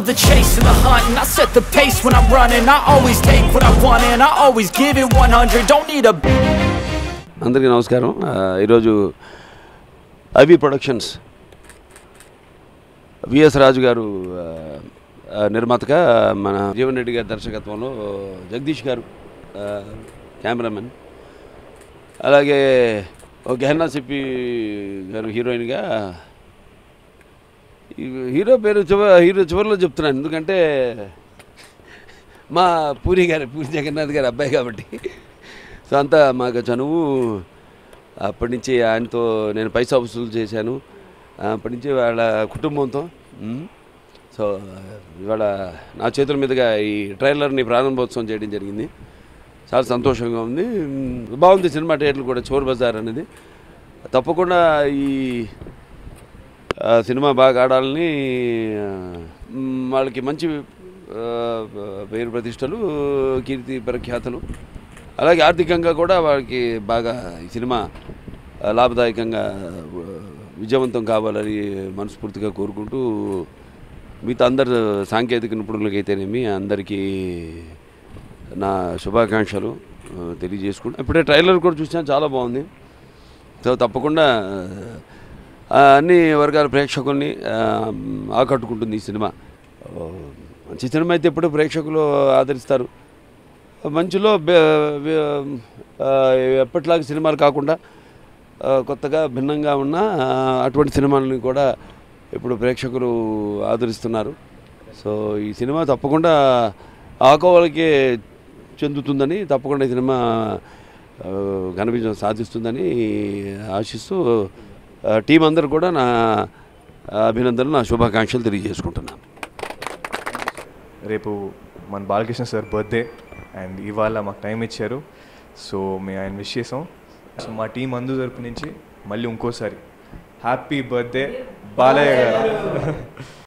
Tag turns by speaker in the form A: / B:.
A: love the chase and the hunt And I set the pace when I'm running I always take what I want and I always give it 100 Don't need a
B: అందరికీ నమస్కారం ఆ, ఈరోజు IV productions VS రాజు గారు ఆ, ఆ, నిర్మాతగా మన జీవన్ రెడ్డి గారి దర్శకత్వంలో జగదీష్ గారు ఆ, కెమెరామెన్ అలాగే ఒక గెహన్నా సిప్పి గారు హీరోయిన్గా ఈ హీరో పేరు చివ హీరో చివరిలో చెప్తున్నాను ఎందుకంటే మా పూరి గారు పూరి జగన్నాథ్ గారి అబ్బాయి కాబట్టి సో అంతా మాకు చనువు అప్పటి నుంచి ఆయనతో నేను పైసా వసూలు చేశాను అప్పటి నుంచి వాళ్ళ కుటుంబంతో ఉమ్, సో ఇవాళ నా చేతుల మీదుగా ఈ ట్రైలర్ని ప్రారంభోత్సవం చేయడం జరిగింది చాలా సంతోషంగా ఉంది ఉమ్, బాగుంది సినిమా థియేటర్లు కూడా చోర్ బజార్ అనేది తప్పకుండా ఈ ఆ, సినిమా బాగా ఆడాలని ఆ, మ్, వాళ్ళకి మంచి ఆ, పేరు ప్రతిష్టలు కీర్తి ప్రఖ్యాతలు అలాగే ఆర్థికంగా కూడా వాళ్ళకి బాగా ఈ సినిమా ఆ, లాభదాయకంగా ఆ, విజయవంతం కావాలని మనస్ఫూర్తిగా కోరుకుంటూ మిగతా అందరు సాంకేతిక నిపుణులకైతేనేమి అందరికీ నా శుభాకాంక్షలు ఆ, తెలియజేసుకుంటూ ఇప్పుడే ట్రైలర్ కూడా చూసాను చాలా బాగుంది సో తప్పకుండా ఆ, అన్ని వర్గాల ప్రేక్షకుల్ని ఆ, ఆకట్టుకుంటుంది ఈ సినిమా ఓ, మంచి సినిమా అయితే ఎప్పుడు ప్రేక్షకులు ఆదరిస్తారు మంచిలో బె- బె- ఆ, ఎప్పటిలాగా సినిమాలు కాకుండా ఆ, కొత్తగా భిన్నంగా ఉన్న ఆ, అటువంటి సినిమాలని కూడా ఇప్పుడు ప్రేక్షకులు ఆదరిస్తున్నారు సో ఈ సినిమా తప్పకుండా ఆకోవలకే చెందుతుందని తప్పకుండా ఈ సినిమా ఆ, ఘన విజయం సాధిస్తుందని ఆశిస్తూ ఆ, టీం అందరు కూడా నా అభినందనలు నా శుభాకాంక్షలు తెలియజేసుకుంటున్నాను
C: రేపు మన బాలకృష్ణ సార్ బర్త్డే అండ్ ఇవాళ మాకు టైం ఇచ్చారు సో మేము ఆయన విష్ చేసాం సో మా టీం అందు తరపు నుంచి మళ్ళీ ఇంకోసారి హ్యాపీ బర్త్డే బాలయ్య గారు